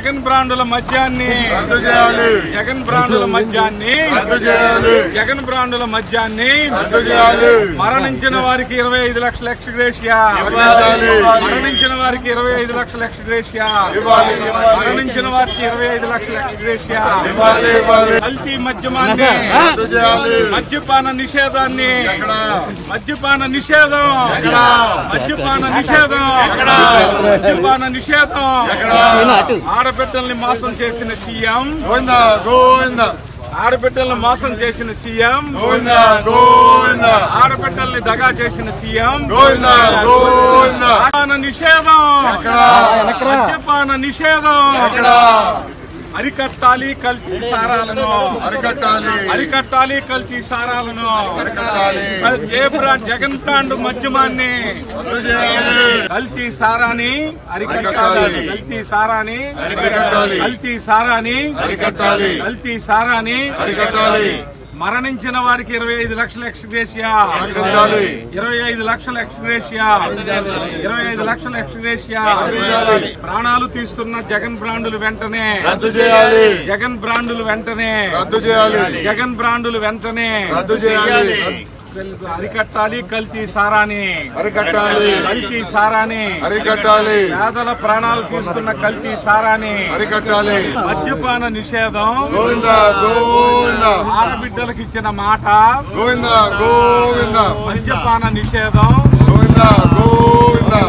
జగన్ బ్రాండుల మద్యాన్ని రద్దు చేయాలి జగన్ బ్రాండుల మద్యాన్ని రద్దు చేయాలి జగన్ బ్రాండుల మద్యాన్ని రద్దు చేయాలి మరణించిన వారికి ఇరవై ఐదు లక్షల ఎక్స్గ్రేషియా ఇవ్వాలి. మరణించిన వారికి ఇరవై ఐదు లక్షల ఎక్స్గ్రేషియా ఇవ్వాలి ఇవ్వాలి మరణించిన వారికి ఇరవై ఐదు లక్షల ఎక్స్గ్రేషియా ఇవ్వాలి ఇవ్వాలి కల్తీ మద్యమాన్ని రద్దు చేయాలి మద్యపాన నిషేధాన్ని ఎక్కడ మద్యపాన నిషేధం ఎక్కడ మద్యపాన నిషేధం మద్యపాన నిషేధం ఆడబిడ్డల్ని మోసం చేసిన సీఎం గోవిందా గోవిందా ఆడబిడ్డల్ని మోసం చేసిన సీఎం గోవిందా గోవిందా ఆడబిడ్డల్ని దగా చేసిన సీఎం గోవిందా గోవిందా మద్యపాన నిషేధం ఎక్కడ మద్యపాన నిషేధం ఎక్కడ అరికట్టాలి కల్తీ సారాలను అరికట్టాలి అరికట్టాలి కల్తీ సారాలను అరికట్టాలి జే బ్రాండ్ జగన్ బ్రాండ్ మద్యమాన్ని రద్దు చేయాలి కల్తీ సారాని అరికట్టాలి కల్తీ సారాని అరికట్టాలి కల్తీ సారాని అరికట్టాలి కల్తీ సారాని అరికట్టాలి మరణించిన వారికి ఇరవై ఐదు లక్షల ఎక్స్గ్రేషియా అరికట్టాలి ఇరవై ఐదు లక్షల ఎక్స్గ్రేషియా ఇరవై ఐదు లక్షల ఎక్స్గ్రేషియా అరికట్టాలి ప్రాణాలు తీస్తున్న జగన్ బ్రాండులు వెంటనే రద్దు చేయాలి జగన్ బ్రాండులు వెంటనే రద్దు చేయాలి జగన్ బ్రాండులు వెంటనే రద్దు చేయాలి అరికట్టాలి కల్తీ సారాని అరికట్టాలి కల్తీ సారాని అరికట్టాలి పేదల ప్రాణాలు తీస్తున్న కల్తీ సారాని అరికట్టాలి మద్యపాన నిషేధం గోవిందా గోవిందా ఆడబిడ్డలకు ఇచ్చిన మాట గోవిందా గోవిందా మద్యపాన నిషేధం గోవిందా గోవిందా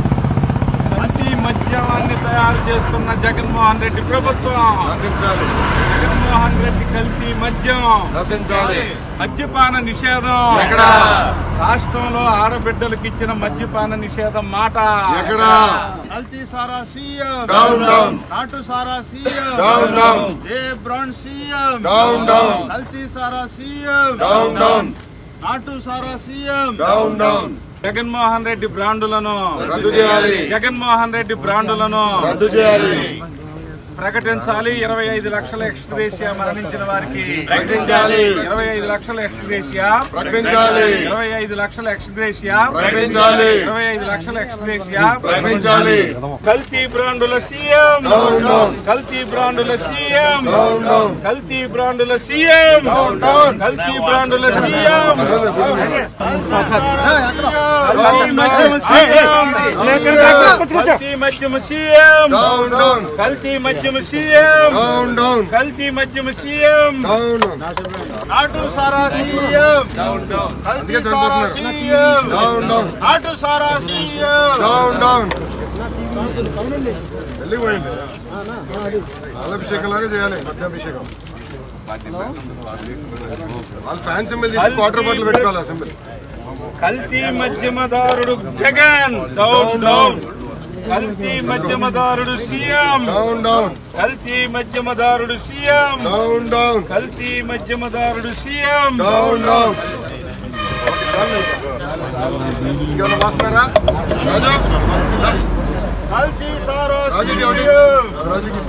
కల్తీ మద్యమాన్ని తయారు చేస్తున్న జగన్మోహన్ రెడ్డి ప్రభుత్వం నశించాలి జగన్మోహన్ రెడ్డి కల్తీ మద్యం నశించాలి మద్యపాన నిషేధం ఎక్కడ రాష్ట్రంలో ఆడబిడ్డలకు ఇచ్చిన మద్యపాన నిషేధం మాట ఎక్కడ కల్తీ సారా సీఎం డౌన్ డౌన్ నాటు సారా CM down down A brand CM down down కల్తీ సారా సీఎం డౌన్ డౌన్ నాటు సారా CM down down Jaganmohan Reddy బ్రాండులను రద్దు చేయాలి జగన్మోహన్ రెడ్డి బ్రాండులను రద్దు చేయాలి ప్రకటించాలి ఇరవై ఐదు లక్షల ఎక్స్గ్రేషియా మరణించిన వారికి ప్రకటించాలి ఇరవై ఐదు లక్షల ఎక్స్గ్రేషియా ప్రకటించాలి ఇరవై ఐదు లక్షల ఎక్స్గ్రేషియా ప్రకటించాలి ఇరవై ఐదు లక్షల ఎక్స్గ్రేషియా ప్రకటించాలి కల్తీ బ్రాండుల సీఎం డౌన్ డౌన్ కల్తీ బ్రాండుల సీఎం డౌన్ డౌన్ కల్తీ బ్రాండుల సీఎం డౌన్ డౌన్ కల్తీ బ్రాండుల సీఎం కల్తీ మద్యమ సీఎం డౌన్ డౌన్ కల్తీ మద్యమ సీఎం డౌన్ డౌన్ కల్తీ మద్యమ సీఎం డౌన్ నాటు సారా సీఎం కల్తీ సారా సీఎం డౌన్ డౌన్ నాటు సారా సీఎం డౌన్ డౌన్ వెళ్ళిపోయింది పాలాభిషేకం లాగా చేయాలి మధ్యాభిషేకం వాళ్ళ ఫ్యాన్ సింబల్ తీసి క్వార్టర్ బాటిల్ పెట్టుకోవాలి ఆ సింబల్ కల్తీ మద్యమదారుడు జగన్ డౌన్ డౌన్ కల్తీ మద్యమదారుడు సీఎం డౌన్ డౌన్ కల్తీ మద్యమదారుడు సీఎం డౌన్ డౌన్ కల్తీ మద్యమదారుడు సీఎం డౌన్ డౌన్ ఇంకేమైనా వాస్తున్నారా రాజు కల్తీ సారా రాజుకి ఒకటి సీఎం రాజుకి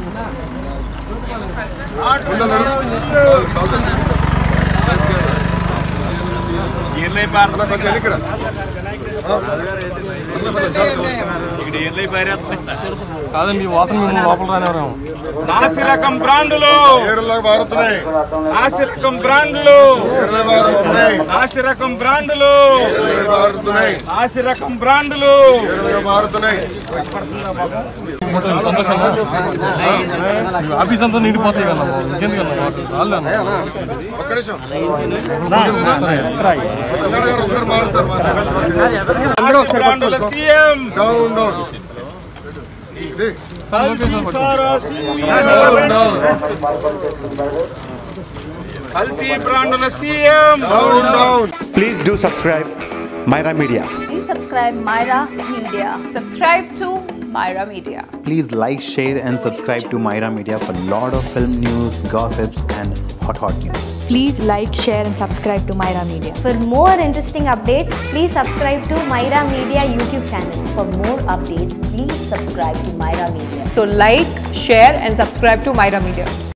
నాటు ఉండండి. సారా సీఎం ఎల్లై పార అలా కొంచెం వెనక్కిరా ఆ. పర్లేదు, పర్లేదు, చాలు, చాలు. ఇక్కడ ఎల్లై పారేస్తుంది కాదండి ఈ వాసన మేము లోపల రానివ్వరాము నాసి రకం బ్రాండ్లు ఏరులాగా మారుతున్నాయి నాసి రకం బ్రాండ్లు ఏరులా మారుతున్నాయి నాసి రకం బ్రాండ్లు ఏరులా మారుతున్నాయి నాసి రకం బ్రాండ్లు ఏరులాగా మారుతున్నాయి ఈ ఆఫీస్ అంతా నిండిపోతాయి కదా ఇంకెందుకన్నా చాలు అన్న ఒక్క నిమిషం ఒక్కరు గారు ఒక్కరు మారుతారు మా సంగతి. నాసి బ్రాండ్ల సీఎం డౌన్ డౌన్ ఇది. కల్తీ సారా సీఎం డౌన్ డౌన్ కల్తీ బ్రాండ్ల CM down down Please do subscribe Myra Media. Please subscribe Myra Media. Subscribe to Myra Media. Please like, share, and subscribe to Myra Media for lot of film news, gossips, and hot hot news. Please like, share, and subscribe to Myra Media. For more interesting updates, please subscribe to Myra Media YouTube channel. For more updates, please subscribe to Myra Media. So, like, share, and subscribe to Myra Media.